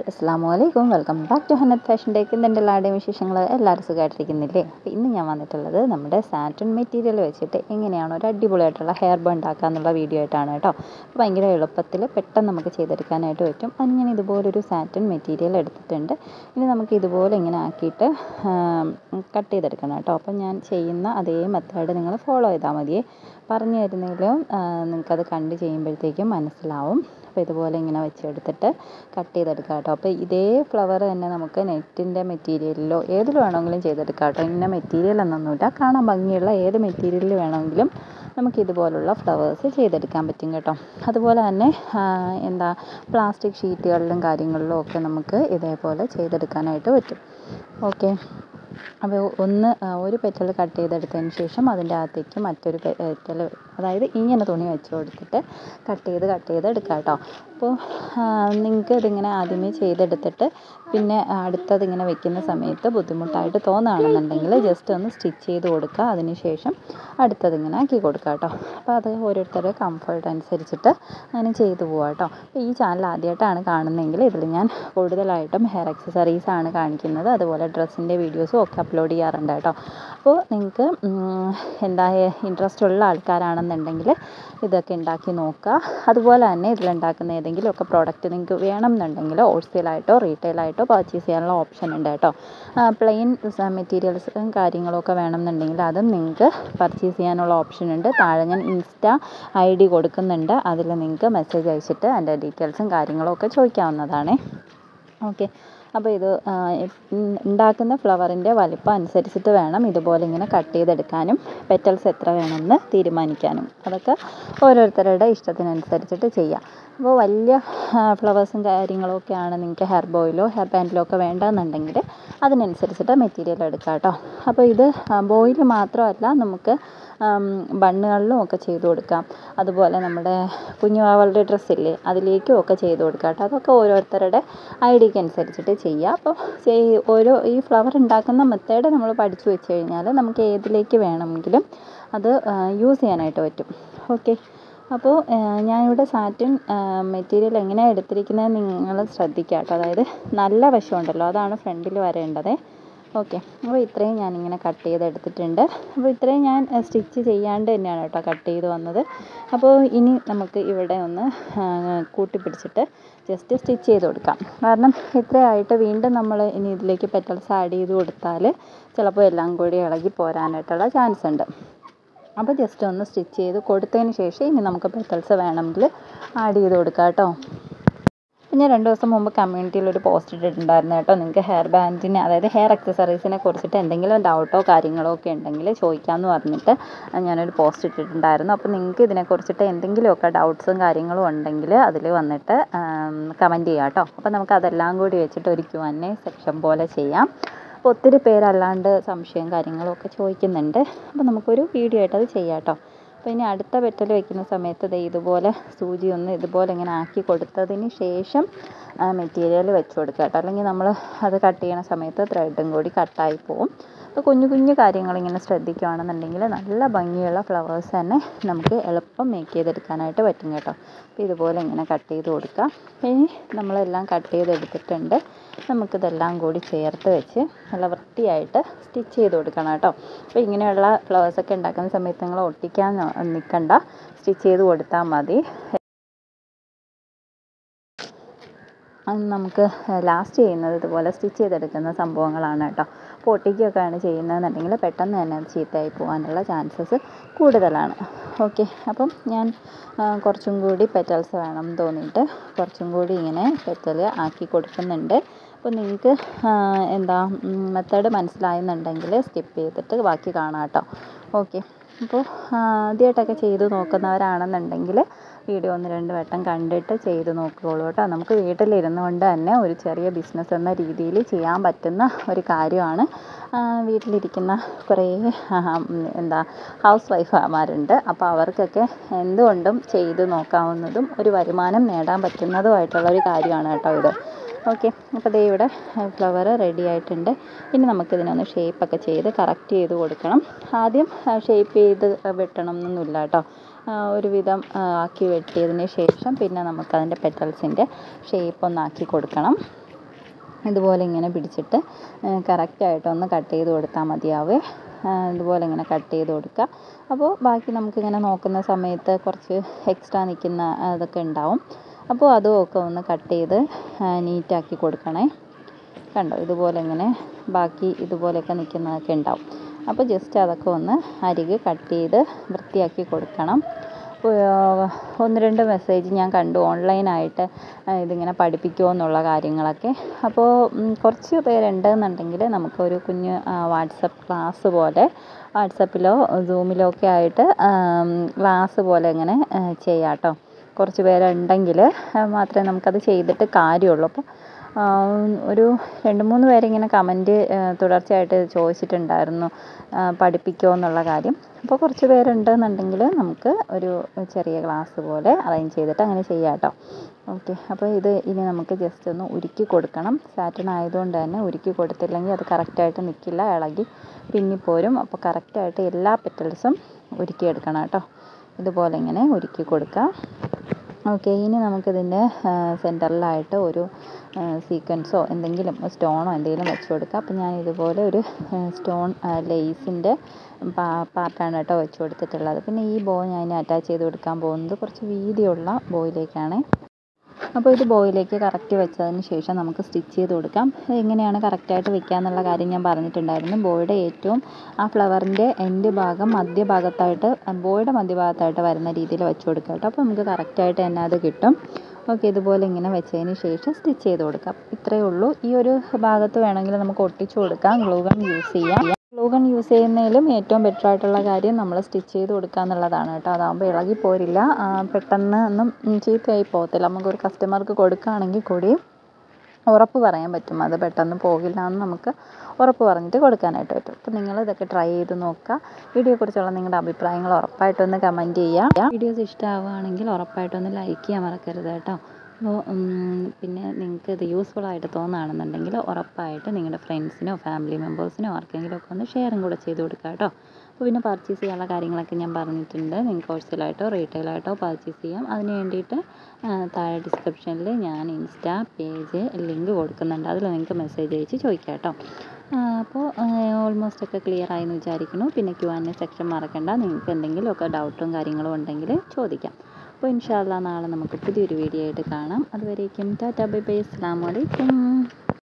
അസ്സാമു അലൈക്കും welcome back to Hanath fashion ഡേക്ക് എന്തുണ്ട് എല്ലാവരുടെയും വിശേഷങ്ങൾ എല്ലാവരും സുഖമായിട്ടിരിക്കുന്നില്ലേ അപ്പോൾ ഇന്ന് ഞാൻ വന്നിട്ടുള്ളത് നമ്മുടെ സാറ്റൺ മെറ്റീരിയൽ വെച്ചിട്ട് എങ്ങനെയാണ് ഒരു അടിപൊളിയായിട്ടുള്ള ഹെയർ ബൺ ഉണ്ടാക്കുക എന്നുള്ള വീഡിയോ ആയിട്ടാണ് കേട്ടോ അപ്പോൾ ഭയങ്കര എളുപ്പത്തിൽ പെട്ടെന്ന് നമുക്ക് ചെയ്തെടുക്കാനായിട്ട് പറ്റും അതിന് ഞാൻ ഇതുപോലൊരു സാറ്റൺ മെറ്റീരിയൽ എടുത്തിട്ടുണ്ട് ഇനി നമുക്ക് ഇതുപോലെ ഇങ്ങനെ ആക്കിയിട്ട് കട്ട് ചെയ്തെടുക്കണം കേട്ടോ അപ്പോൾ ഞാൻ ചെയ്യുന്ന അതേ മെത്തേഡ് നിങ്ങൾ ഫോളോ ചെയ്താൽ മതിയേ പറഞ്ഞു തരുന്നതിലും നിങ്ങൾക്കത് കണ്ട് ചെയ്യുമ്പോഴത്തേക്കും മനസ്സിലാവും അപ്പോൾ ഇതുപോലെ ഇങ്ങനെ വെച്ചെടുത്തിട്ട് കട്ട് ചെയ്തെടുക്കാം കേട്ടോ അപ്പോൾ ഇതേ ഫ്ലവർ തന്നെ നമുക്ക് നെറ്റിൻ്റെ മെറ്റീരിയലിലോ ഏതിൽ വേണമെങ്കിലും ചെയ്തെടുക്കാം കേട്ടോ ഇന്ന മെറ്റീരിയൽ എന്നൊന്നുമില്ല കാണാൻ ഭംഗിയുള്ള ഏത് മെറ്റീരിയലിൽ വേണമെങ്കിലും നമുക്ക് ഇതുപോലുള്ള ഫ്ലവേഴ്സ് ചെയ്തെടുക്കാൻ പറ്റും കേട്ടോ അതുപോലെ തന്നെ എന്താ പ്ലാസ്റ്റിക് ഷീറ്റുകളിലും കാര്യങ്ങളിലും ഒക്കെ നമുക്ക് ഇതേപോലെ ചെയ്തെടുക്കാനായിട്ട് പറ്റും ഓക്കെ അപ്പോൾ ഒന്ന് ഒരു പെറ്റൽ കട്ട് ചെയ്തെടുത്തതിന് ശേഷം അതിൻ്റെ അകത്തേക്ക് മറ്റൊരു പെറ്റൽ അതായത് ഇങ്ങനെ തുണി വെച്ച് കൊടുത്തിട്ട് കട്ട് ചെയ്ത് കട്ട് ചെയ്ത് എടുക്കാം കേട്ടോ അപ്പോൾ നിങ്ങൾക്ക് ഇതിങ്ങനെ ആദ്യമേ ചെയ്തെടുത്തിട്ട് പിന്നെ അടുത്തത് ഇങ്ങനെ വെക്കുന്ന സമയത്ത് ബുദ്ധിമുട്ടായിട്ട് തോന്നുകയാണെന്നുണ്ടെങ്കിൽ ജസ്റ്റ് ഒന്ന് സ്റ്റിച്ച് ചെയ്ത് കൊടുക്കുക അതിന് ശേഷം അടുത്തത് ഇങ്ങനെ ആക്കി കൊടുക്കുക കേട്ടോ അപ്പോൾ അത് ഓരോരുത്തരുടെ കംഫർട്ട് അനുസരിച്ചിട്ട് അങ്ങനെ ചെയ്തു പോവാം കേട്ടോ അപ്പോൾ ഈ ചാനൽ ആദ്യമായിട്ടാണ് കാണുന്നതെങ്കിൽ ഇതിൽ ഞാൻ കൂടുതലായിട്ടും ഹെയർ അക്സസറീസ് ആണ് കാണിക്കുന്നത് അതുപോലെ ഡ്രസ്സിൻ്റെ വീഡിയോസും ഒക്കെ അപ്ലോഡ് ചെയ്യാറുണ്ട് കേട്ടോ അപ്പോൾ നിങ്ങൾക്ക് എന്താ ഇൻട്രസ്റ്റ് ഉള്ള ആൾക്കാരാണെന്നുണ്ടെങ്കിൽ ഇതൊക്കെ ഉണ്ടാക്കി നോക്കുക അതുപോലെ തന്നെ ഇതിലുണ്ടാക്കുന്ന ഏതെങ്കിലും ഒക്കെ പ്രോഡക്റ്റ് നിങ്ങൾക്ക് വേണം എന്നുണ്ടെങ്കിൽ ഹോൾസെയിലായിട്ടോ റീറ്റെയിലായിട്ടോ പർച്ചേസ് ചെയ്യാനുള്ള ഓപ്ഷൻ ഉണ്ട് കേട്ടോ പ്ലെയിൻ മെറ്റീരിയൽസും കാര്യങ്ങളൊക്കെ വേണമെന്നുണ്ടെങ്കിൽ അതും നിങ്ങൾക്ക് പർച്ചേസ് ചെയ്യാനുള്ള ഓപ്ഷൻ ഉണ്ട് താഴെ ഞാൻ ഇൻസ്റ്റ ഐ ഡി കൊടുക്കുന്നുണ്ട് അതിൽ നിങ്ങൾക്ക് മെസ്സേജ് അയച്ചിട്ട് അതിൻ്റെ ഡീറ്റെയിൽസും കാര്യങ്ങളും ഒക്കെ ചോദിക്കാവുന്നതാണ് ഓക്കെ അപ്പോൾ ഇത് ഉണ്ടാക്കുന്ന ഫ്ലവറിൻ്റെ വലിപ്പം അനുസരിച്ചിട്ട് വേണം ഇതുപോലെ ഇങ്ങനെ കട്ട് ചെയ്തെടുക്കാനും പെറ്റൽസ് എത്ര വേണമെന്ന് തീരുമാനിക്കാനും അതൊക്കെ ഓരോരുത്തരുടെ ഇഷ്ടത്തിനനുസരിച്ചിട്ട് ചെയ്യാം അപ്പോൾ വലിയ ഫ്ലവേഴ്സും കാര്യങ്ങളൊക്കെയാണ് നിങ്ങൾക്ക് ഹെയർ ബോയിലോ ഹെയർ ബാൻഡിലോ ഒക്കെ വേണ്ടതെന്നുണ്ടെങ്കിൽ അതിനനുസരിച്ചിട്ട് മെറ്റീരിയൽ എടുക്കാം കേട്ടോ അപ്പോൾ ഇത് ബോയിൽ മാത്രമല്ല നമുക്ക് ബണ്ണുകളിലും ഒക്കെ ചെയ്ത് കൊടുക്കാം അതുപോലെ നമ്മുടെ കുഞ്ഞുവാവളുടെ ഡ്രസ്സില്ലേ അതിലേക്കും ഒക്കെ ചെയ്ത് കൊടുക്കാം കേട്ടോ അതൊക്കെ ഓരോരുത്തരുടെ ഐഡിയക്ക് അനുസരിച്ചിട്ട് ചെയ്യുക അപ്പോൾ ഓരോ ഈ ഫ്ലവർ ഉണ്ടാക്കുന്ന മെത്തേഡ് നമ്മൾ പഠിച്ചു വെച്ച് കഴിഞ്ഞാൽ നമുക്ക് ഏതിലേക്ക് വേണമെങ്കിലും അത് യൂസ് ചെയ്യാനായിട്ട് പറ്റും ഓക്കെ അപ്പോൾ ഞാനിവിടെ സാറ്റിൻ മെറ്റീരിയൽ എങ്ങനെയാണ് എടുത്തിരിക്കുന്നത് നിങ്ങൾ ശ്രദ്ധിക്കുക കേട്ടോ അതായത് നല്ല വശമുണ്ടല്ലോ അതാണ് ഫ്രണ്ടിൽ വരേണ്ടത് ഓക്കെ അപ്പോൾ ഇത്രയും ഞാനിങ്ങനെ കട്ട് ചെയ്ത് എടുത്തിട്ടുണ്ട് അപ്പോൾ ഇത്രയും ഞാൻ സ്റ്റിച്ച് ചെയ്യാണ്ട് തന്നെയാണ് കേട്ടോ കട്ട് ചെയ്ത് വന്നത് അപ്പോൾ ഇനി നമുക്ക് ഇവിടെ ഒന്ന് കൂട്ടിപ്പിടിച്ചിട്ട് ജസ്റ്റ് സ്റ്റിച്ച് ചെയ്ത് കൊടുക്കാം കാരണം ഇത്രയായിട്ട് വീണ്ടും നമ്മൾ ഇനി ഇതിലേക്ക് പെറ്റൽസ് ആഡ് ചെയ്ത് കൊടുത്താൽ ചിലപ്പോൾ എല്ലാം കൂടി ഇളകി പോരാനായിട്ടുള്ള ചാൻസ് ഉണ്ട് അപ്പോൾ ജസ്റ്റ് ഒന്ന് സ്റ്റിച്ച് ചെയ്ത് കൊടുത്തതിന് ശേഷം ഇനി നമുക്ക് പെറ്റൽസ് വേണമെങ്കിൽ ആഡ് ചെയ്ത് കൊടുക്കാം കേട്ടോ ഞാൻ രണ്ട് ദിവസം മുമ്പ് കമ്മ്യൂണിറ്റിയിൽ ഒരു പോസ്റ്റ് ഇട്ടിട്ടുണ്ടായിരുന്നു കേട്ടോ നിങ്ങൾക്ക് ഹെയർ ബാൻഡിനെ അതായത് ഹെയർ അക്സസറീസിനെ കുറിച്ചിട്ട് എന്തെങ്കിലും ഡൗട്ടോ കാര്യങ്ങളോ ഒക്കെ ഉണ്ടെങ്കിൽ ചോദിക്കാമെന്ന് പറഞ്ഞിട്ട് ഞാനൊരു പോസ്റ്റ് ഇട്ടിട്ടുണ്ടായിരുന്നു അപ്പോൾ നിങ്ങൾക്ക് ഇതിനെക്കുറിച്ചിട്ട് എന്തെങ്കിലുമൊക്കെ ഡൗട്ട്സും കാര്യങ്ങളും ഉണ്ടെങ്കിൽ അതിൽ വന്നിട്ട് കമൻറ്റ് ചെയ്യാം കേട്ടോ അപ്പോൾ നമുക്ക് അതെല്ലാം കൂടി വെച്ചിട്ട് ഒരു ക്യു എൻ എ സെക്ഷൻ പോലെ ചെയ്യാം അപ്പോൾ ഒത്തിരി പേരല്ലാണ്ട് സംശയം കാര്യങ്ങളും ഒക്കെ ചോദിക്കുന്നുണ്ട് അപ്പോൾ നമുക്കൊരു വീഡിയോ ആയിട്ട് അത് ചെയ്യാം കേട്ടോ അപ്പോൾ ഇനി അടുത്ത പെറ്റൽ വെക്കുന്ന സമയത്ത് ദേ ഇതുപോലെ സൂചി ഒന്ന് ഇതുപോലെ ഇങ്ങനെ ആക്കി കൊടുത്തതിന് ശേഷം മെറ്റീരിയൽ വെച്ച് കൊടുക്കുക കേട്ടോ അല്ലെങ്കിൽ നമ്മൾ അത് കട്ട് ചെയ്യണ സമയത്ത് ത്രെഡും കൂടി കട്ടായി പോവും അപ്പോൾ കുഞ്ഞു കുഞ്ഞു കാര്യങ്ങൾ ഇങ്ങനെ ശ്രദ്ധിക്കുകയാണെന്നുണ്ടെങ്കിൽ നല്ല ഭംഗിയുള്ള ഫ്ലവേഴ്സ് തന്നെ നമുക്ക് എളുപ്പം മേക്ക് ചെയ്തെടുക്കാനായിട്ട് പറ്റും കേട്ടോ അപ്പോൾ ഇതുപോലെ ഇങ്ങനെ കട്ട് ചെയ്ത് കൊടുക്കുക ഇനി നമ്മളെല്ലാം കട്ട് ചെയ്തെടുത്തിട്ടുണ്ട് നമുക്കിതെല്ലാം കൂടി ചേർത്ത് വെച്ച് നല്ല വൃത്തിയായിട്ട് സ്റ്റിച്ച് ചെയ്ത് കൊടുക്കണം കേട്ടോ അപ്പോൾ ഇങ്ങനെയുള്ള ഫ്ലവേഴ്സൊക്കെ ഉണ്ടാക്കുന്ന സമയത്ത് നിങ്ങൾ ഒട്ടിക്കാൻ നിൽക്കണ്ട സ്റ്റിച്ച് ചെയ്ത് കൊടുത്താൽ മതി നമുക്ക് ലാസ്റ്റ് ചെയ്യുന്നത് ഇതുപോലെ സ്റ്റിച്ച് ചെയ്തെടുക്കുന്ന സംഭവങ്ങളാണ് കേട്ടോ അപ്പോൾ ഒട്ടിക്കുകയൊക്കെയാണ് ചെയ്യുന്നതെന്നുണ്ടെങ്കിൽ പെട്ടെന്ന് തന്നെ അത് ചീത്തയായി പോകാനുള്ള ചാൻസസ് കൂടുതലാണ് ഓക്കെ അപ്പം ഞാൻ കുറച്ചും കൂടി പെറ്റൽസ് വേണം തോന്നിയിട്ട് കുറച്ചും കൂടി ഇങ്ങനെ പെറ്റൽ ആക്കി കൊടുക്കുന്നുണ്ട് അപ്പോൾ നിങ്ങൾക്ക് എന്താ മെത്തേഡ് മനസ്സിലായെന്നുണ്ടെങ്കിൽ സ്കിപ്പ് ചെയ്തിട്ട് ബാക്കി കാണാം കേട്ടോ ഓക്കെ അപ്പോൾ ആദ്യമായിട്ടൊക്കെ ചെയ്ത് നോക്കുന്നവരാണെന്നുണ്ടെങ്കിൽ വീഡിയോ ഒന്ന് രണ്ട് വട്ടം കണ്ടിട്ട് ചെയ്ത് നോക്കുകയുള്ളൂ കേട്ടോ നമുക്ക് വീട്ടിലിരുന്നു കൊണ്ട് തന്നെ ഒരു ചെറിയ ബിസിനസ് എന്ന രീതിയിൽ ചെയ്യാൻ പറ്റുന്ന ഒരു കാര്യമാണ് വീട്ടിലിരിക്കുന്ന കുറേ എന്താ ഹൗസ് വൈഫുമാരുണ്ട് അപ്പോൾ അവർക്കൊക്കെ എന്തുകൊണ്ടും ചെയ്ത് നോക്കാവുന്നതും ഒരു വരുമാനം നേടാൻ പറ്റുന്നതുമായിട്ടുള്ള ഒരു കാര്യമാണ് കേട്ടോ ഇത് ഓക്കെ അപ്പോൾ ദേ ഇവിടെ ഫ്ലവർ റെഡി ആയിട്ടുണ്ട് ഇനി നമുക്കിതിനൊന്ന് ഷേപ്പൊക്കെ ചെയ്ത് കറക്റ്റ് ചെയ്ത് കൊടുക്കണം ആദ്യം ഷേപ്പ് ചെയ്ത് വെട്ടണം എന്നൊന്നുമില്ല കേട്ടോ ഒരുവിധം ആക്കി വെട്ടിയതിന് ശേഷം പിന്നെ നമുക്കതിൻ്റെ പെറ്റൽസിൻ്റെ ഷേപ്പ് ഒന്ന് ആക്കി കൊടുക്കണം ഇതുപോലെ ഇങ്ങനെ പിടിച്ചിട്ട് കറക്റ്റായിട്ടൊന്ന് കട്ട് ചെയ്ത് കൊടുത്താൽ മതിയാവേ ഇതുപോലെ ഇങ്ങനെ കട്ട് ചെയ്ത് കൊടുക്കുക അപ്പോൾ ബാക്കി നമുക്കിങ്ങനെ നോക്കുന്ന സമയത്ത് കുറച്ച് എക്സ്ട്രാ നിൽക്കുന്ന അതൊക്കെ ഉണ്ടാവും അപ്പോൾ അതും ഒക്കെ ഒന്ന് കട്ട് ചെയ്ത് നീറ്റാക്കി കൊടുക്കണേ കണ്ടോ ഇതുപോലെ ഇങ്ങനെ ബാക്കി ഇതുപോലെയൊക്കെ നിൽക്കുന്നതൊക്കെ ഉണ്ടാവും അപ്പോൾ ജസ്റ്റ് അതൊക്കെ ഒന്ന് അരികെ കട്ട് ചെയ്ത് വൃത്തിയാക്കി കൊടുക്കണം ഒന്ന് രണ്ട് മെസ്സേജ് ഞാൻ കണ്ടു ഓൺലൈനായിട്ട് ഇതിങ്ങനെ പഠിപ്പിക്കുമോ എന്നുള്ള കാര്യങ്ങളൊക്കെ അപ്പോൾ കുറച്ച് പേരുണ്ട് എന്നുണ്ടെങ്കിൽ നമുക്കൊരു കുഞ്ഞ് വാട്സപ്പ് ക്ലാസ് പോലെ വാട്സപ്പിലോ സൂമിലോ ഒക്കെ ആയിട്ട് ക്ലാസ് പോലെ ഇങ്ങനെ ചെയ്യാം കേട്ടോ കുറച്ച് പേരുണ്ടെങ്കിൽ മാത്രമേ നമുക്കത് ചെയ്തിട്ട് കാര്യമുള്ളൂ അപ്പോൾ ഒരു രണ്ട് മൂന്ന് പേരിങ്ങനെ കമൻറ്റ് തുടർച്ചയായിട്ട് ചോദിച്ചിട്ടുണ്ടായിരുന്നു പഠിപ്പിക്കുമോ എന്നുള്ള കാര്യം അപ്പോൾ കുറച്ച് പേരുണ്ടെന്നുണ്ടെങ്കിൽ നമുക്ക് ഒരു ചെറിയ ക്ലാസ് പോലെ അറേഞ്ച് ചെയ്തിട്ട് അങ്ങനെ ചെയ്യാം കേട്ടോ ഓക്കെ അപ്പോൾ ഇത് ഇനി നമുക്ക് ജസ്റ്റ് ഒന്ന് ഉരുക്കി കൊടുക്കണം സാറ്റൺ ആയതുകൊണ്ട് തന്നെ ഉരുക്കി കൊടുത്തില്ലെങ്കിൽ അത് കറക്റ്റായിട്ട് നിൽക്കില്ല ഇളകി പിന്നിപ്പോരും അപ്പോൾ കറക്റ്റായിട്ട് എല്ലാ പെറ്റൽസും ഉരുക്കിയെടുക്കണം കേട്ടോ ഇതുപോലെ ഇങ്ങനെ ഉരുക്കി കൊടുക്കുക ഓക്കെ ഇനി നമുക്കിതിൻ്റെ സെൻറ്ററിലായിട്ട് ഒരു സീക്വൻസോ എന്തെങ്കിലും സ്റ്റോണോ എന്തെങ്കിലും വെച്ച് കൊടുക്കാം അപ്പോൾ ഞാൻ ഇതുപോലെ ഒരു സ്റ്റോൺ ലേസിൻ്റെ പാർട്ടാണ് കേട്ടോ വെച്ച് കൊടുത്തിട്ടുള്ളത് പിന്നെ ഈ ബോ ഞാൻ അറ്റാച്ച് ചെയ്ത് കൊടുക്കാൻ പോകുന്നത് കുറച്ച് വീതിയുള്ള ബോയിലേക്കാണ് അപ്പോൾ ഇത് ബോയിലേക്ക് കറക്റ്റ് വെച്ചതിന് ശേഷം നമുക്ക് സ്റ്റിച്ച് ചെയ്ത് കൊടുക്കാം എങ്ങനെയാണ് കറക്റ്റായിട്ട് വെക്കുക എന്നുള്ള കാര്യം ഞാൻ പറഞ്ഞിട്ടുണ്ടായിരുന്നു ബോയുടെ ഏറ്റവും ആ ഫ്ലവറിൻ്റെ എൻഡ് ഭാഗം മധ്യഭാഗത്തായിട്ട് ബോയുടെ മധ്യഭാഗത്തായിട്ട് വരുന്ന രീതിയിൽ വെച്ച് കൊടുക്കുക കേട്ടോ അപ്പോൾ നമുക്ക് കറക്റ്റായിട്ട് തന്നെ അത് കിട്ടും ഓക്കെ ഇതുപോലെ ഇങ്ങനെ വെച്ചതിന് ശേഷം സ്റ്റിച്ച് ചെയ്ത് കൊടുക്കാം ഇത്രയേ ഉള്ളൂ ഈ ഒരു ഭാഗത്ത് വേണമെങ്കിൽ നമുക്ക് ഒട്ടിച്ചു കൊടുക്കാം ഗ്ലൂ ഗൺ യൂസ് ചെയ്യാം ഗ്ലൂ ഗൺ യൂസ് ചെയ്യുന്നതിലും ഏറ്റവും ബെറ്റർ ആയിട്ടുള്ള കാര്യം നമ്മൾ സ്റ്റിച്ച് ചെയ്ത് കൊടുക്കുക എന്നുള്ളതാണ് കേട്ടോ അതാകുമ്പോൾ ഇളകി പോരില്ല പെട്ടെന്ന് ഒന്നും ചീത്തയായി പോകത്തില്ല നമുക്കൊരു കസ്റ്റമർക്ക് കൊടുക്കുകയാണെങ്കിൽ കൂടി ഉറപ്പ് പറയാൻ പറ്റും അത് പെട്ടെന്ന് പോകില്ല എന്ന് നമുക്ക് ഉറപ്പ് പറഞ്ഞിട്ട് കൊടുക്കാനായിട്ട് പറ്റും അപ്പോൾ നിങ്ങൾ ഇതൊക്കെ ട്രൈ ചെയ്ത് നോക്കുക വീഡിയോയെക്കുറിച്ചുള്ള നിങ്ങളുടെ അഭിപ്രായങ്ങൾ ഉറപ്പായിട്ടൊന്ന് കമൻറ്റ് ചെയ്യുക വീഡിയോസ് ഇഷ്ടമാവുകയാണെങ്കിൽ ഉറപ്പായിട്ടൊന്ന് ലൈക്ക് ചെയ്യാൻ മറക്കരുത് കേട്ടോ അപ്പോൾ പിന്നെ നിങ്ങൾക്ക് ഇത് യൂസ്ഫുൾ ആയിട്ട് തോന്നുകയാണെന്നുണ്ടെങ്കിൽ ഉറപ്പായിട്ട് നിങ്ങളുടെ ഫ്രണ്ട്സിനോ ഫാമിലി മെമ്പേഴ്സിനോ ആർക്കെങ്കിലും ഒക്കെ ഒന്ന് ഷെയറും കൂടെ ചെയ്ത് കൊടുക്കുക കേട്ടോ അപ്പോൾ പിന്നെ പർച്ചേസ് ചെയ്യാനുള്ള കാര്യങ്ങളൊക്കെ ഞാൻ പറഞ്ഞിട്ടുണ്ട് നിങ്ങൾക്ക് ഹോൾസെയിലായിട്ടോ റീറ്റെയിലായിട്ടോ പർച്ചേസ് ചെയ്യാം അതിന് വേണ്ടിയിട്ട് താഴെ ഡിസ്ക്രിപ്ഷനിൽ ഞാൻ ഇൻസ്റ്റാ പേജ് ലിങ്ക് കൊടുക്കുന്നുണ്ട് അതിൽ നിങ്ങൾക്ക് മെസ്സേജ് അയച്ച് ചോദിക്കാം കേട്ടോ അപ്പോൾ ഓൾമോസ്റ്റ് ഒക്കെ ക്ലിയർ ആയി എന്ന് വിചാരിക്കുന്നു പിന്നെ ക്യു ആൻ എ സെക്ഷൻ മറക്കണ്ട നിങ്ങൾക്ക് എന്തെങ്കിലുമൊക്കെ ഡൗട്ടും കാര്യങ്ങളും ഉണ്ടെങ്കിൽ ചോദിക്കാം അപ്പോൾ ഇൻഷാല്ല നാളെ നമുക്ക് പുതിയൊരു വീഡിയോ ആയിട്ട് കാണാം അതുവരേക്കും ടാറ്റാ ബൈ ബൈ അസ്സാം വലൈക്കും